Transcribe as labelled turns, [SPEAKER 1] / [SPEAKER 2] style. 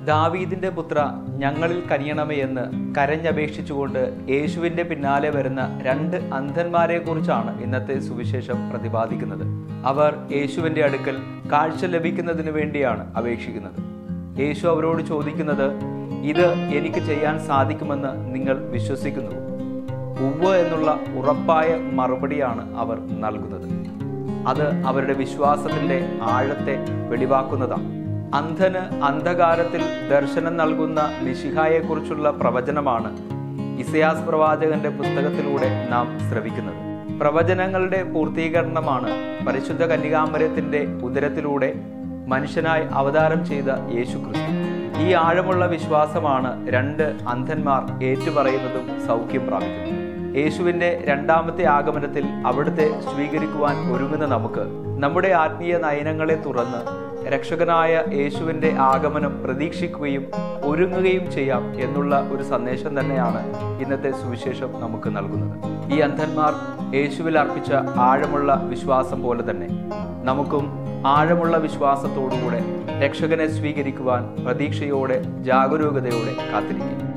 [SPEAKER 1] ദാവീദിന്റെ പുത്ര ഞങ്ങളിൽ കനിയണമേ എന്ന് കരഞ്ഞപേക്ഷിച്ചുകൊണ്ട് യേശുവിന്റെ പിന്നാലെ വരുന്ന രണ്ട് അന്ധന്മാരെ കുറിച്ചാണ് ഇന്നത്തെ സുവിശേഷം പ്രതിപാദിക്കുന്നത് അവർ യേശുവിന്റെ അടുക്കൽ കാഴ്ച ലഭിക്കുന്നതിന് വേണ്ടിയാണ് അപേക്ഷിക്കുന്നത് യേശു അവരോട് ചോദിക്കുന്നത് ഇത് എനിക്ക് ചെയ്യാൻ സാധിക്കുമെന്ന് നിങ്ങൾ വിശ്വസിക്കുന്നു ഉവ്വ് എന്നുള്ള ഉറപ്പായ മറുപടിയാണ് അവർ നൽകുന്നത് അത് അവരുടെ വിശ്വാസത്തിന്റെ ആഴത്തെ വെളിവാക്കുന്നതാണ് അന്ധന് അന്ധകാരത്തിൽ ദർശനം നൽകുന്ന മിശിഹായെക്കുറിച്ചുള്ള പ്രവചനമാണ് ഇസയാസ് പ്രവാചകന്റെ പുസ്തകത്തിലൂടെ നാം ശ്രവിക്കുന്നത് പ്രവചനങ്ങളുടെ പൂർത്തീകരണമാണ് പരിശുദ്ധ കന്യകാമരത്തിന്റെ ഉദരത്തിലൂടെ മനുഷ്യനായി അവതാരം ചെയ്ത യേശു ക്രിസ്തു ഈ ആഴമുള്ള വിശ്വാസമാണ് രണ്ട് അന്ധന്മാർ ഏറ്റുപറയുന്നതും സൗഖ്യം പ്രാപിക്കുന്നതും യേശുവിന്റെ രണ്ടാമത്തെ ആഗമനത്തിൽ അവിടുത്തെ സ്വീകരിക്കുവാൻ ഒരുങ്ങുന്ന നമുക്ക് നമ്മുടെ ആത്മീയ നയനങ്ങളെ തുറന്ന് രക്ഷകനായ യേശുവിന്റെ ആഗമനം പ്രതീക്ഷിക്കുകയും ഒരുങ്ങുകയും ചെയ്യാം എന്നുള്ള ഒരു സന്ദേശം തന്നെയാണ് ഇന്നത്തെ സുവിശേഷം നമുക്ക് നൽകുന്നത് ഈ അന്ധന്മാർ യേശുവിൽ അർപ്പിച്ച ആഴമുള്ള വിശ്വാസം പോലെ തന്നെ നമുക്കും ആഴമുള്ള വിശ്വാസത്തോടുകൂടെ രക്ഷകനെ സ്വീകരിക്കുവാൻ പ്രതീക്ഷയോടെ ജാഗരൂകതയോടെ കാത്തിരിക്കും